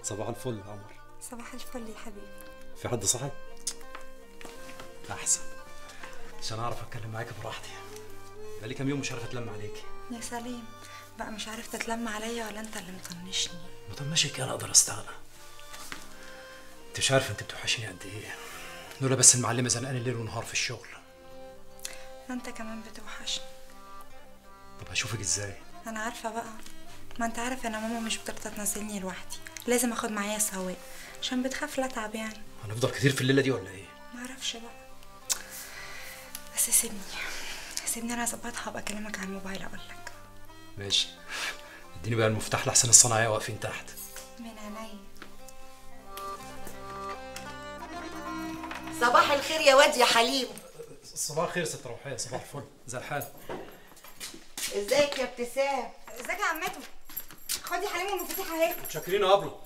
صباح الفل يا عمر صباح الفل يا حبيبي في حد صحي؟ احسن عشان اعرف اتكلم معاك براحتي بقالي كام يوم مش عارف اتلم عليكي يا سليم بقى مش عارف تتلم عليا ولا انت اللي مطنشني مطنشك انا اقدر استغنى انت مش عارف انت بتوحشني قد ايه لولا بس المعلمه زنقاني ليل ونهار في الشغل انت كمان بتوحشني طب هشوفك ازاي انا عارفه بقى ما انت عارف ان ماما مش بترضى تنزلني لوحدي لازم اخد معايا سواق عشان بتخاف لا اتعب يعني هنفضل كتير في الليله دي ولا ايه ما اعرفش بقى بس سيبني سيبني انا اظبطها ابقى اكلمك على الموبايل اقول لك ماشي اديني بقى المفتاح لحسن الصناعيه واقفين تحت من عينيا صباح الخير يا واد يا حليم صباح الخير ست روحيه صباح الفل زي الحال ازيك يا ابتسام ازيك يا عمته خدي حليم المفاتيح اهي متشكرين يا ابله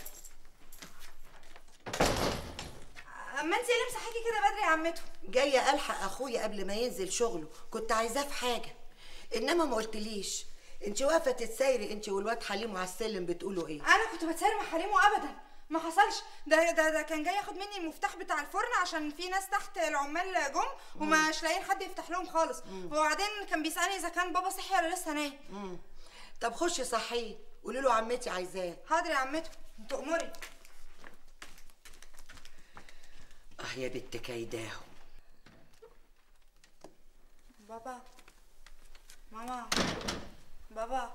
اما انت اللي مسحيكي كده بدري يا عمته جايه الحق اخويا قبل ما ينزل شغله كنت عايزاه في حاجه انما ما قلتليش انت واقفه تتسايري انت والواد حليم على السلم بتقولوا ايه انا كنت بتسارع مع حليم وابدا ما حصلش ده ده ده كان جاي ياخد مني المفتاح بتاع الفرن عشان في ناس تحت العمال جم ومش لاقيين حد يفتح لهم خالص وبعدين كان بيسالني اذا كان بابا صحي ولا لسه نايم مم. طب خشي صحيه قولي له عمتي عايزاه حاضر يا عمته تأمري اه يا بنت كيداهم بابا ماما بابا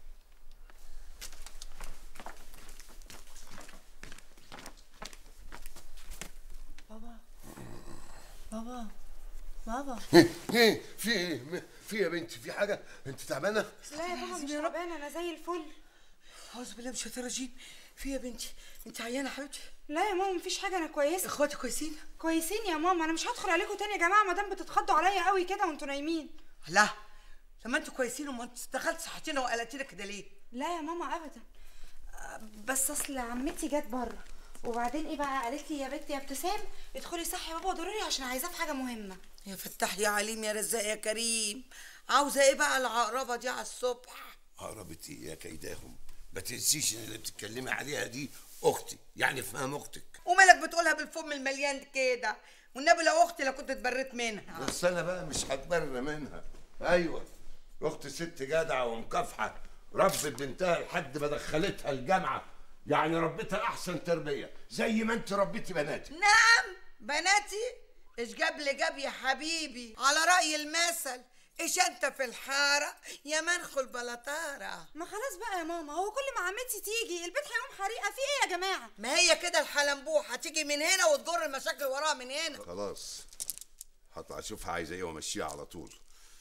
بابا بابا بابا ايه في ايه م- في إيه يا بنتي في حاجه انت تعبانه لا يا بابا مش تعبانه انا زي الفل اعوذ بالله من الشيطان الرجيم في يا بنتي انت عيانه يا حبيبتي لا يا ماما مفيش حاجه انا كويسه اخواتي كويسين كويسين يا ماما انا مش هدخل عليكم تاني يا جماعه ما دام بتتخضوا عليا قوي كده وانتوا نايمين لا لما انتوا كويسين وما انت دخلت صحتينا وقلقتينا كده ليه لا يا ماما ابدا أه، بس اصل عمتي جت بره وبعدين ايه بقى قالت لي يا بنتي يا ابتسام ادخلي صحي بابا ضروري عشان عايزاه في حاجه مهمه يا فتح يا عليم يا رزاق يا كريم عاوزه ايه بقى العقربه دي على الصبح عربتي يا كيداهم ما تنسيش ان اللي بتتكلمي عليها دي اختي يعني فهم اختك ومالك بتقولها بالفم المليان كده والنبي لو اختي لو كنت اتبريت منها بس انا بقى مش هتبر منها ايوه اختي ست جدعه ومكافحه ربت بنتها لحد ما دخلتها الجامعه يعني ربيتها احسن تربيه زي ما انت ربيتي بناتك نعم بناتي ايش جاب لي جاب يا حبيبي على رأي المثل ايش انت في الحارة يا منخل بلطارة ما خلاص بقى يا ماما هو كل ما عمتي تيجي البيت هيقوم حريقه في ايه يا جماعه ما هي كده الحلنبوح هتيجي من هنا وتجر المشاكل وراها من هنا خلاص هطلع اشوفها عايزه ايه وامشيها على طول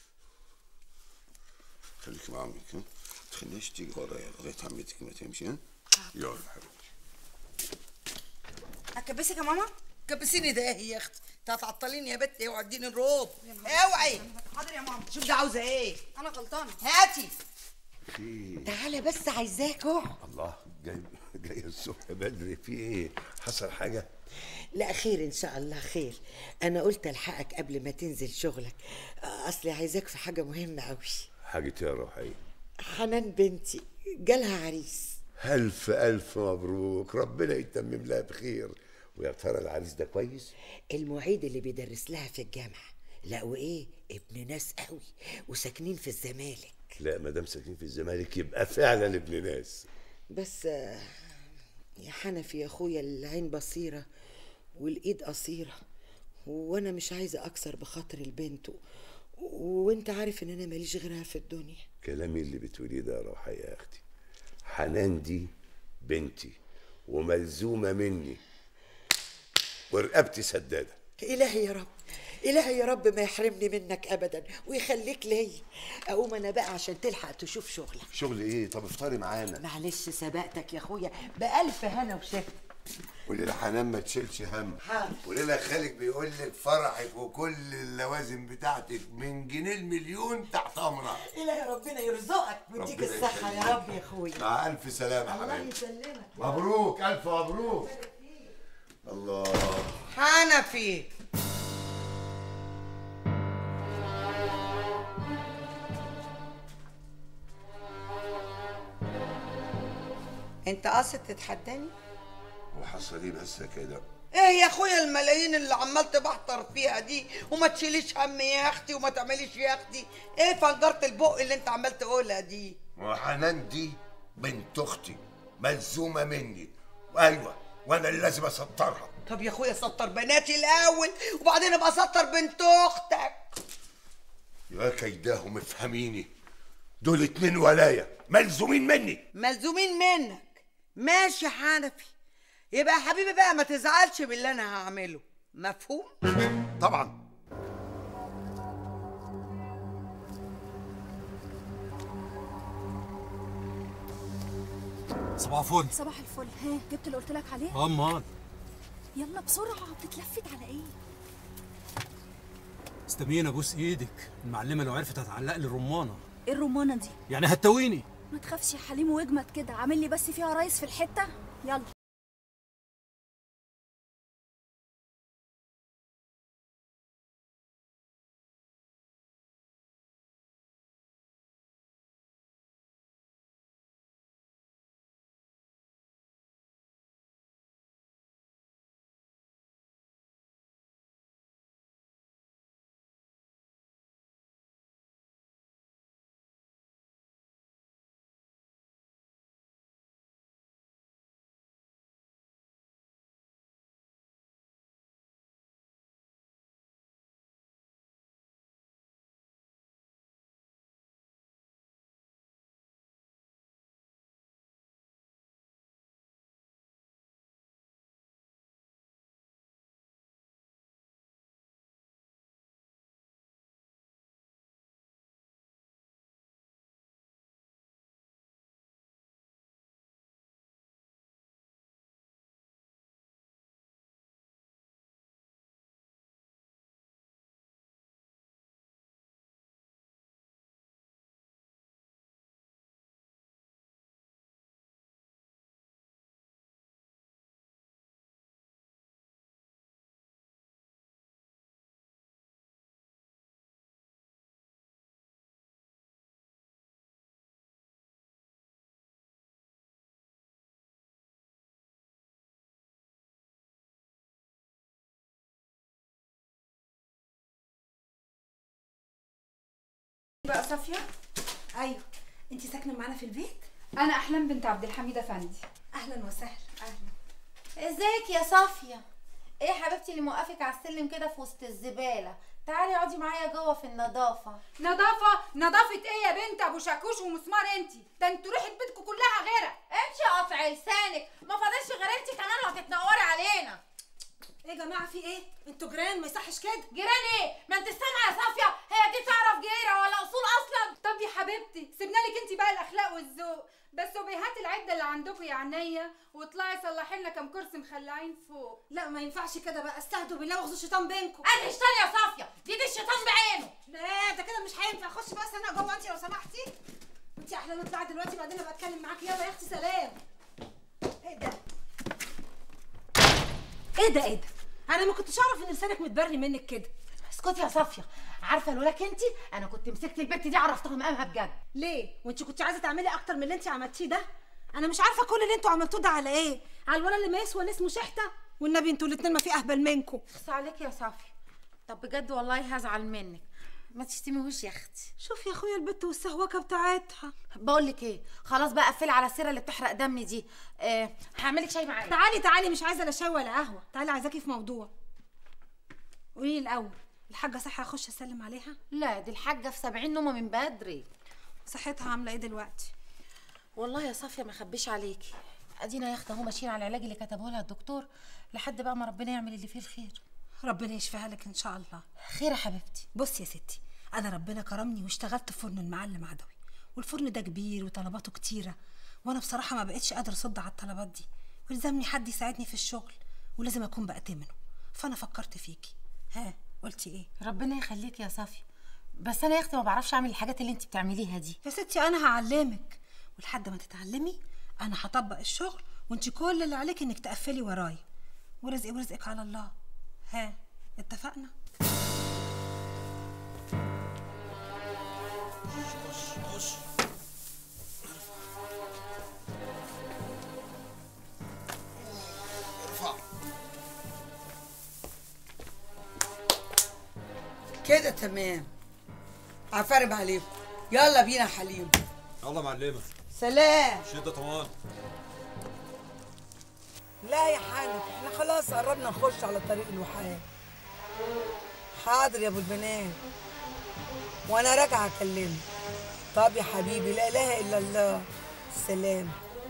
خليك مع عمك ها تخليش تيجي ورايا لغايه عمتك ما تمشي ها يلا حبيبتي اكبسك يا ماما كبسيني ده ايه يا اختي انت هتعطليني يا بت اوعي اديني الروب اوعي حاضر يا ماما شوف ده عاوزه ايه انا غلطانه هاتي في تعالى بس عايزاك اقعد الله جاي جاي الصبح بدري في ايه حصل حاجه لا خير ان شاء الله خير انا قلت الحقك قبل ما تنزل شغلك اصلي عايزاك في حاجه مهمه قوي حاجه يا روحي حنان بنتي جالها عريس الف الف مبروك ربنا يتمم لها بخير ويا ترى العريس ده كويس المعيد اللي بيدرس لها في الجامعه لا وايه ابن ناس قوي وساكنين في الزمالك لا ما دام ساكنين في الزمالك يبقى فعلا ابن ناس بس آه، يا حنفي يا اخويا العين بصيره والايد قصيره وانا مش عايزه اكسر بخاطر البنت و... وانت عارف ان انا ماليش غيرها في الدنيا كلامي اللي بتقوليه ده يا روحي يا اختي حنان دي بنتي وملزومه مني ورقبتي سداده إلهي يا رب إلهي يا رب ما يحرمني منك أبدا ويخليك ليا أقوم أنا بقى عشان تلحق تشوف شغلك شغل ايه طب افطري معانا معلش سبقتك يا أخويا بألف هنا وشفا قولي لحنان ما تشيلش هم حاضر. قولي لها خالك بيقول لك فرحك وكل اللوازم بتاعتك من جنيه المليون تحت امرها إلهي ربنا يرزقك ويديك ربنا الصحة يا يخليك. رب يا أخويا مع الف سلامه الله حبيبي يسلمك مبروك الف مبروك الله حنفي انت قاصد تتحداني حصل ايه بس كده ايه يا اخويا الملايين اللي عمال تبحتر فيها دي وما تشيليش هم يا اختي وما تعمليش يا اختي ايه فنجرة البق اللي انت عمال تقولها دي وحنان دي بنت اختي ملزومه مني وايوه وانا اللي لازم اسطرها طب يا اخويا سطر بناتي الاول وبعدين ابقى سطر بنت اختك يا كيداهم افهميني دول اتنين ولاية ملزومين مني ملزومين منك ماشي يا حنفي يبقى يا حبيبي بقى ما تزعلش باللي انا هعمله مفهوم طبعا صباح الفل صباح الفل ها جبت اللي قلت لك عليه اه امال يلا بسرعه بتتلفت على ايه استبين ابوس ايدك المعلمه لو عرفت هتعلق لي الرمانه ايه الرمانه دي يعني هتويني ما تخافش يا حليم واجمد كده عامل لي بس فيها رايس في الحته يلا بقى صافيه ايوه انت ساكنه معانا في البيت انا احلام بنت عبد الحميد افندي اهلا وسهلا اهلا ازيك يا صافية ايه يا حبيبتي اللي موقفك على السلم كده في وسط الزبالة تعالي اقعدي معايا جوه في النظافة نظافه نظافه ايه يا بنت ابو شاكوش ومسمار انت ده انتوا ريحه بيتكم كلها غيره امشي قطع لسانك ما فاضلش غير انت كمان وهتتنوري علينا ايه يا جماعه في ايه انتوا جيران ما يصحش كده جيران ايه ما انت سامعه يا صافية هي دي تعرف جيرة ولا اصول اصلا طب يا حبيبتي سيبنا لك انت بقى الاخلاق والذوق بس وبيهات العده اللي عندكم يا عينيا واطلعي صلحي لنا كام كرسي مخلعين فوق لا ما ينفعش كده بقى استهدوا بالله واخدوا الشيطان بينكم انا شيطان يا صافية دي دي الشيطان بعينه لا ده كده مش هينفع خش بقى استنى جوه انت لو سمحتي انت احلى اطلعي دلوقتي بعدين ابقى اتكلم معاكي يلا يا اختي سلام ايه ده ايه ده ايه ده انا ما كنتش اعرف ان لسانك متبري منك كده اسكتي يا صافية عارفة لولاك انت انا كنت مسكت البت دي عرفتها مقامها بجد ليه وانت كنت عايزه تعملي اكتر من اللي انت عملتيه ده انا مش عارفه كل اللي انتوا عملتوه ده على ايه على الولد اللي ما يسوى اللي اسمه شحته والنبي انتوا الاتنين ما في اهبل منكم بس عليك يا صافية طب بجد والله هزعل منك ما تشتميهوش يا اختي شوف يا اخويا البت والسهوكه بتاعتها بقول لك ايه خلاص بقى قفلي على السيره اللي بتحرق دمي دي آه هعملك شاي معايا تعالي تعالي مش عايزه لا شاي ولا قهوه تعالي عايزاكي في موضوع قولي لي الاول الحاجه صحه اخش اسلم عليها لا دي الحاجه في سبعين نومه من بدري صحتها عامله ايه دلوقتي والله يا صافيه ما اخبيش عليكي ادينا يا اختي اهو ماشيين على العلاج اللي كتبه لها الدكتور لحد بقى ما ربنا يعمل اللي فيه الخير ربنا يشفيها لك ان شاء الله خير يا حبيبتي بصي يا ستي انا ربنا كرمني واشتغلت في فرن المعلم عدوي والفرن ده كبير وطلباته كتيره وانا بصراحه ما بقتش قادره اصد على الطلبات دي ولزمني حد يساعدني في الشغل ولازم اكون بأتمنه فانا فكرت فيكي ها قلتي ايه ربنا يخليك يا صافيه بس انا يا اختي ما بعرفش اعمل الحاجات اللي انت بتعمليها دي يا ستي انا هعلمك ولحد ما تتعلمي انا هطبق الشغل وانت كل اللي عليك انك تقفلي ورايا ورزقي ورزقك على الله ها اتفقنا كده تمام عفارم عليكم يلا بينا يا حليم يلا معلمه سلام شده طمان لا يا حنف احنا خلاص قربنا نخش على طريق الوحاية حاضر يا ابو البنات وانا راجعه اكلمك طب يا حبيبي لا اله الا الله سلام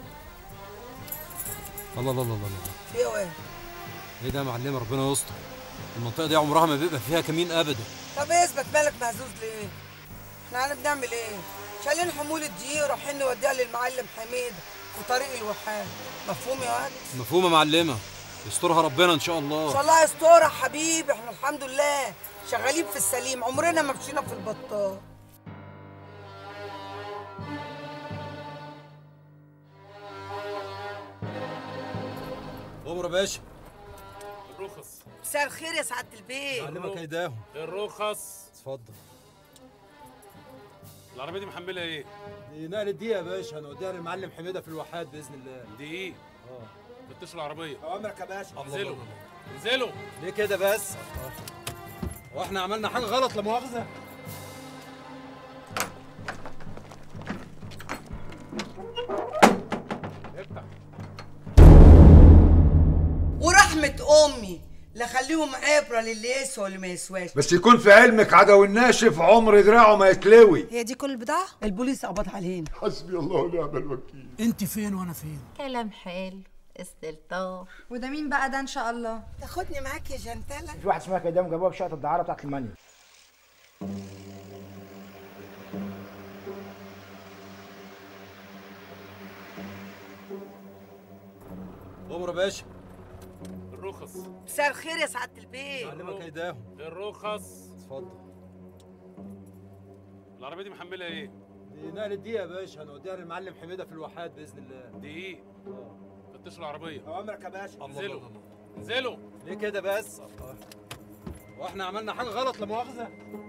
الله الله الله الله في ايه وين ايه ده يا معلمه ربنا يستر المنطقه دي عمرها ما بيبقى فيها كمين ابدا طب اثبت مالك مهزوز ليه احنا انا بنعمل ايه شايلين حمول الدقيق ورايحين نوديها للمعلم حميد في طريق الوحاة مفهوم يا واد مفهومه معلمه يسترها ربنا ان شاء ان الله شاء الله يسترها حبيبي احنا الحمد لله شغالين في السليم عمرنا ما مشينا في البطال امر يا باشا الرخص مساء الخير يا سعاده البيت معلمه كيداهم الرخص اتفضل العربيه دي محملها ايه دي نقل الدقيقه يا باشا هنوديها للمعلم حميده في الواحات باذن الله دي ايه اه فتشوا العربيه اوامرك يا باشا انزلوا انزلوا ليه كده بس واحنا عملنا حاجه غلط لا مؤاخذه افتح ورحمه امي لا خليهم عبره للي يسوى واللي ما يسواش بس يكون في علمك عدو الناشف عمر دراعه ما يتلوي هي دي كل البضاعة؟ البوليس قبض علينا حسبي الله ونعم الوكيل انت فين وانا فين كلام حلو استلطاف وده مين بقى ده ان شاء الله تاخدني معاك يا جنتله في واحد اسمها كدام جابوها بشقه الدعاره بتاعت المانيا امر يا باشا الرخص مساء الخير يا سعاده البيت معلمه كيداهم الرخص اتفضل العربيه دي محملها ايه دي نقل الدقيقه يا باشا هنوديها للمعلم حميده في الواحات باذن الله دي ايه اه فتشوا العربيه اوامرك يا باشا انزلوا انزلوا ليه كده بس واحنا عملنا حاجه غلط لا مؤاخذه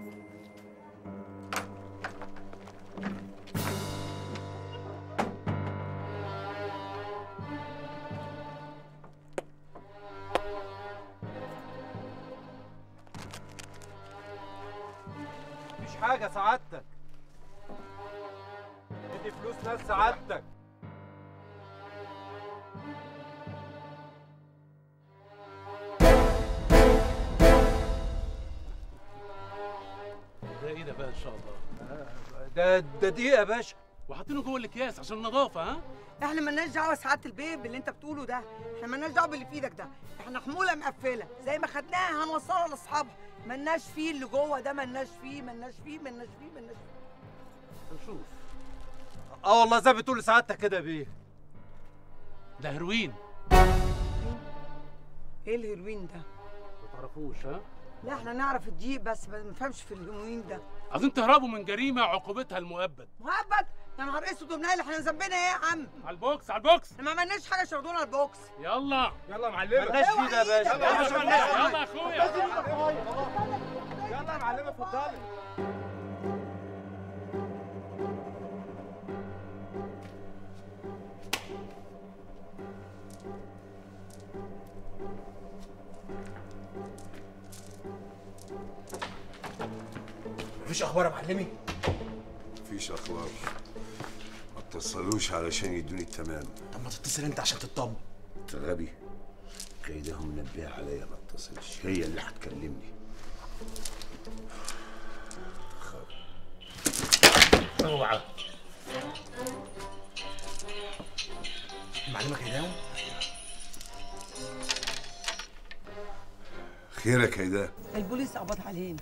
مفيش حاجه سعادتك ادي فلوس ناس سعادتك ده ايه ده بقى ان شاء الله ده ده دقيقه يا باشا وحاطينه جوه الاكياس عشان النظافه ها احنا مالناش دعوه سعاده البيت باللي انت بتقوله ده احنا مالناش دعوه باللي في ايدك ده احنا حموله مقفله زي ما خدناها هنوصلها لاصحابها مالناش فيه اللي جوه ده مالناش فيه مالناش فيه مالناش فيه مالناش فيه هنشوف اه والله زي ما بتقول لسعادتك كده يا بيه ده هيروين ايه الهيروين ده ما تعرفوش ها لا احنا نعرف الدقيق بس ما نفهمش في الهيروين ده عايزين تهربوا من جريمه عقوبتها المؤبد مهبط يا نهار اسود ومنيل احنا ذنبنا ايه يا عم على البوكس على البوكس احنا ما عملناش حاجه شردونا البوكس يلا يلا يا معلمه مالناش فيه ده يا باشا يلا يا باشا يلا يا اخويا يلا يا معلمه اتفضلي مفيش اخبار يا معلمي مفيش اخبار ما اتصلوش علشان يدوني التمام طب ما تتصل انت عشان تطمن انت غبي كيدهم منبهه عليا ما اتصلش هي اللي هتكلمني اوعى معلمك ايه خيرك يا البوليس قبض علينا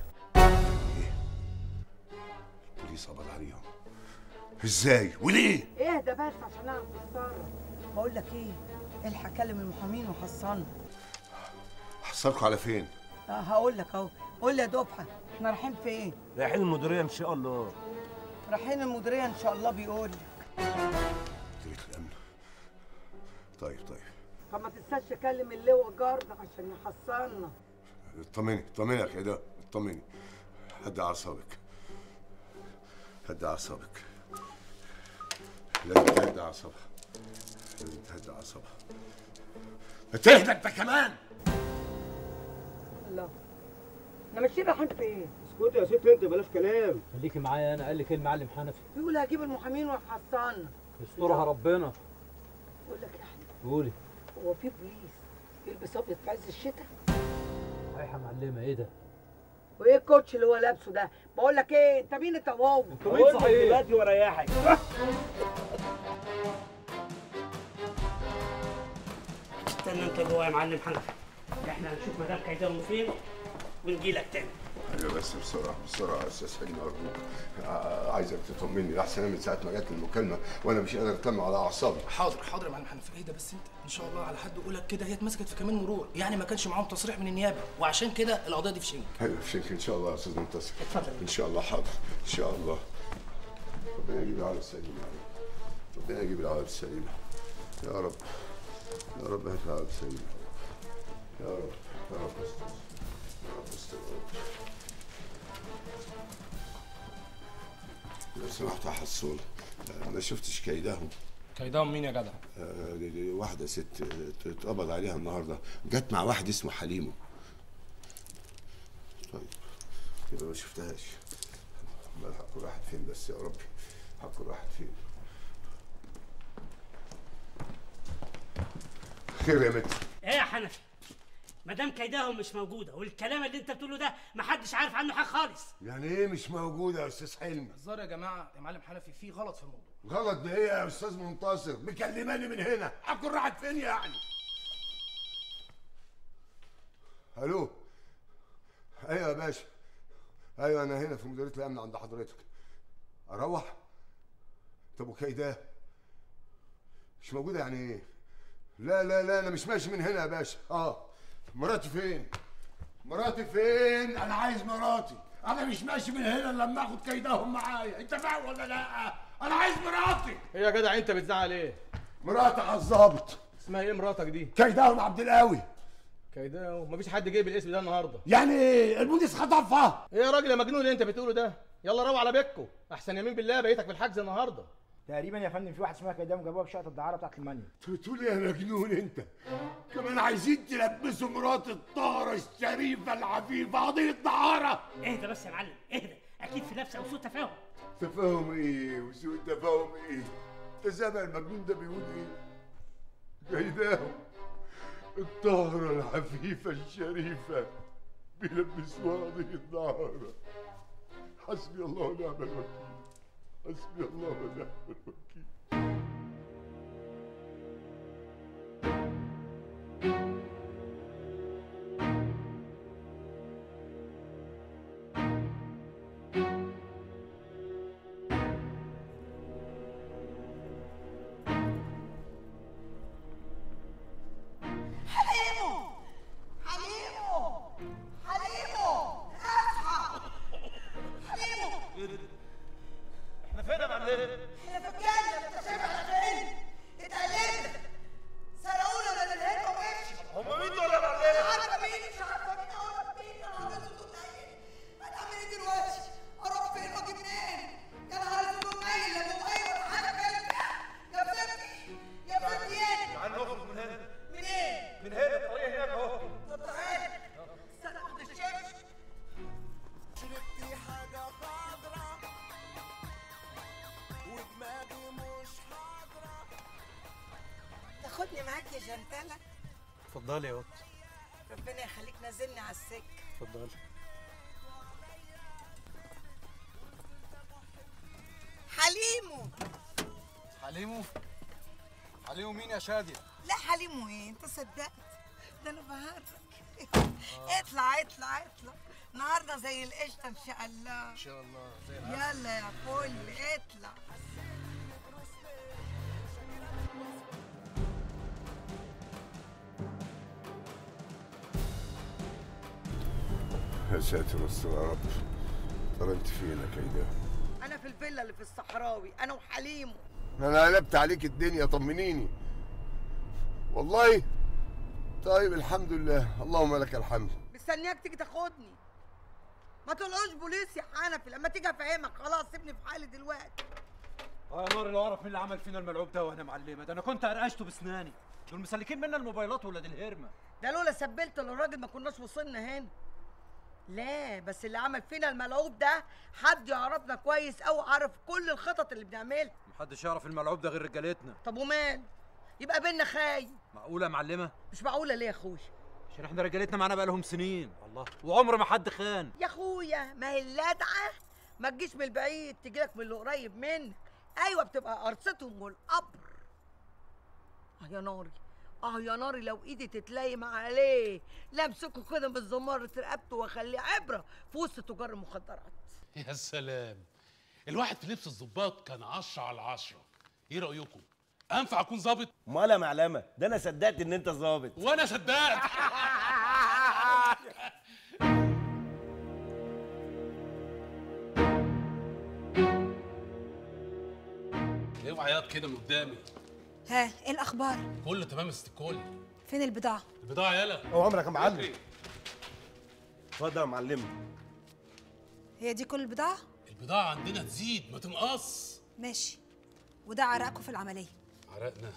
البوليس قبض عليهم ازاي وليه اهدى بس عشان نعرف نتصرف بقول لك ايه الحق كلم المحامين وحصلنا حصلكوا على فين اه هقول لك اهو قول لي يا دبحه احنا رايحين فين رايحين المديريه ان شاء الله رايحين المديريه ان شاء الله بيقول لي مديريه الامن طيب طيب طب ما تنساش تكلم اللواء جارد عشان يحصلنا اطمني اطمنك يا ده اطمني هدي اعصابك هدي اعصابك لازم تهدي اعصابها لازم تهدي اعصابها ما تهدى انت كمان الله احنا ماشيين رايحين فين اسكتي يا ست انت بلاش كلام خليكي معايا انا قال لك ايه المعلم حنفي بيقول هجيب المحامين وهحصلنا يسترها ربنا بقول لك يا احمد قولي هو في بوليس يلبس ابيض في عز الشتاء رايحه معلمه ايه ده وايه الكوتش اللي هو لابسه ده بقول لك ايه انت مين انت وهو انتوا مين صحيح دلوقتي وريحك استنى انت جوه يا معلم حنفي احنا هنشوف مدام كيدهم فين ونجي لك تاني ايوه بس بسرعه بسرعه يا استاذ حلمي ارجوك آه، عايزك تطمني لحسن انا من ساعه ما جت المكالمه وانا مش قادر اتلم على اعصابي حاضر حاضر يا معلم حنفي ايه ده بس انت ان شاء الله على حد قولك كده هي اتمسكت في كمين مرور يعني ما كانش معاهم تصريح من النيابه وعشان كده القضيه دي في شنك ايوه في شك ان شاء الله يا استاذ منتصر اتفضل. ان شاء الله حاضر ان شاء الله ربنا يجيب العالم السليمه يا رب ربنا يجيب العالم السليمه يا رب يا رب هات العالم السليمه يا رب يا رب استر يا رب استر يا رب لو سمحت يا حصول آه، ما شفتش كيدهم كيدهم مين يا جدع آه، دي- دي واحدة ست آه، اتقبض عليها النهاردة جت مع واحد اسمه حليمو طيب يبقى ما شفتهاش امال حق راحت فين بس يا ربي حق راحت فين خير يا متر ايه يا حنفي مدام كيدهم مش موجوده والكلام اللي انت بتقوله ده محدش عارف عنه حاجه خالص يعني ايه مش موجودة يا استاذ حلمي هزار يا جماعه يا معلم حنفي في غلط في الموضوع غلط بايه يا استاذ منتصر مكلماني من هنا حق راحت فين يعني الو ايوه يا باشا ايوه انا هنا في مديريه الامن عند حضرتك اروح طب وكيداه مش موجوده يعني ايه لا لا لا انا مش ماشي من هنا يا باشا اه مراتي فين مراتي فين انا عايز مراتي انا مش ماشي من هنا إلا لما اخد كيداهم معايا انت فاهم ولا لا انا عايز مراتي ايه يا جدع انت بتزعل ايه مراتي على الظابط اسمها ايه مراتك دي كيداهم عبد القوي كيدا ومفيش حد جايب الاسم ده النهارده يعني ايه البوليس خطفها ايه يا راجل يا مجنون اللي انت بتقوله ده يلا روح على بيتكو احسن يمين بالله بقيتك في الحجز النهارده تقريبا يا فندم في واحد اسمها كيدام جابوها في شقه الدعاره بتاعت المانيا بتقول يا مجنون انت كمان عايزين تلبسوا مرات الطاهرة الشريفة العفيفة قضية دعارة اهدى بس يا معلم اهدى اكيد في لبسه او سوء تفاهم تفاهم ايه وسوء التفاهم ايه انت سامع المجنون ده بيقول ايه جايباهم الطاهرة العفيفة الشريفة بيلبسوها قضية دعارة حسبي الله ونعم الوكيل حسبي الله ونعم الوكيل حليمو حليمو حليمو اصحى حليمو احنا فين يا معلم احنا في الجنة انت شايف احنا فين؟ اتقلبنا سرقونا ولا الهنا ومشي هم مين دول يا معلم؟ مش عارفة مين مش عارفة مين اقول لك مين انا عاوز اسود نايل هتعمل ايه دلوقتي؟ اروح فين واجي منين؟ يا نهار اسود نايل لا موبايل ولا حاجة كلب يا فتي يا فتي ايه؟ تعال نخرج من هنا منين؟ من هنا الطريق هناك اهو طب تعالى استنى واحدة الشمس شربتي حاجة خضرا ودماغي مش حاضرة تاخدني معاك يا جنتلة اتفضلي يا قط ربنا يخليك نازلني على السكة اتفضلي حليمو حليمو حليمو مين يا شادية؟ لا حليمو ايه انت صدقت ده انا بهرج اطلع اطلع اطلع النهارده زي القشطه ان شاء الله ان شاء الله زي يلا يا فل اطلع يا ساتر استر يا رب ترى انت فين يا كيداه انا في الفيلا اللي في الصحراوي انا وحليمو انا قلبت عليك الدنيا طمنيني والله طيب الحمد لله اللهم لك الحمد مستنياك تيجي تاخدني ما تقولوش بوليس يا حنفي لما تيجي افهمك خلاص سيبني في حالي دلوقتي اه يا نار لو اعرف مين اللي عمل فينا الملعوب ده وانا معلمه ده انا كنت قرقشته بسناني دول مسلكين منا الموبايلات ولاد الهرمه ده لولا سبلت للراجل ما كناش وصلنا هنا لا بس اللي عمل فينا الملعوب ده حد يعرفنا كويس قوي عارف كل الخطط اللي بنعملها محدش يعرف الملعوب ده غير رجالتنا طب ومال يبقى بينا خاين معقوله يا معلمه مش معقوله ليه يا اخويا عشان احنا رجالتنا معانا بقالهم سنين الله وعمر ما حد خان يا اخويا ما هي اللدعه ما تجيش من البعيد تجيلك من اللي قريب منك ايوه بتبقى قرصتهم والقبر اه يا ناري اه يا ناري لو ايدي تتلايم عليه لا امسكه كده من زمارة رقبته واخليه عبره في وسط تجار المخدرات يا سلام الواحد في لبس الضباط كان عشرة على عشرة ايه رأيكم؟ أنفع أكون ظابط؟ امال يا معلمه ده انا صدقت ان انت ظابط وأنا صدقت ليه عياط كده من قدامي؟ ها ايه الاخبار كله تمام يا ست الكل فين البضاعه البضاعة يالا هو عمرك يا معلم اتفضل يا معلم هي دي كل البضاعه البضاعة عندنا تزيد ما تنقص ماشي وده عرقكم في العمليه عرقنا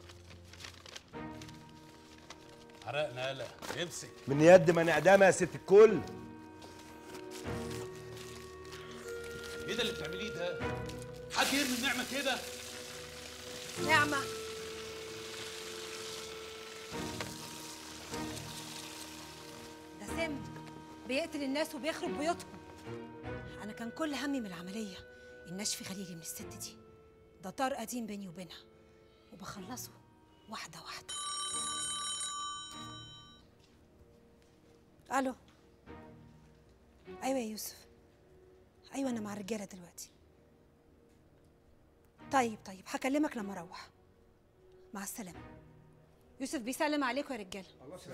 عرقنا يالا امسك من يد ما نعدمها يا ست الكل ايه ده اللي بتعمليه ده؟ حد يرمي النعمة كده؟ نعمه ده سم بيقتل الناس وبيخرب بيوتهم انا كان كل همي من العمليه ان اشفي خليلي من الست دي ده طار قديم بيني وبينها وبخلصه واحده واحده الو ايوه يا يوسف ايوه انا مع الرجاله دلوقتي طيب طيب هكلمك لما اروح مع السلامه يوسف بيسلم عليكم يا رجاله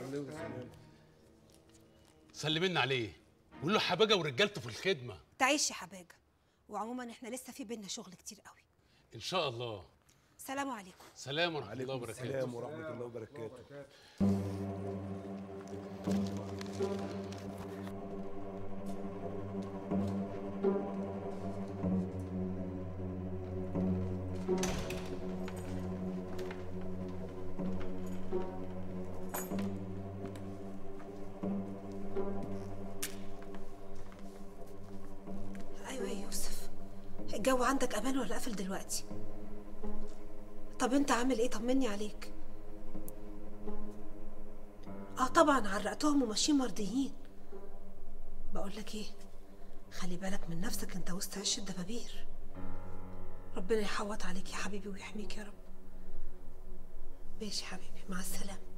سلمنا عليه قول له حباجة ورجالته في الخدمة تعيش يا حباجه وعموما احنا لسه في بينا شغل كتير قوي إن شاء الله سلام عليكم سلام ورحمة الله وبركاته السلام ورحمه الله وبركاته ايوه يا يوسف الجو عندك امان ولا قافل دلوقتي طب انت عامل ايه طمني عليك اه طبعا عرقتهم وماشيين مرضيين بقول لك ايه خلي بالك من نفسك انت وسط عش الدبابير ربنا يحوط عليك يا حبيبي ويحميك يا رب ماشي حبيبي مع السلامه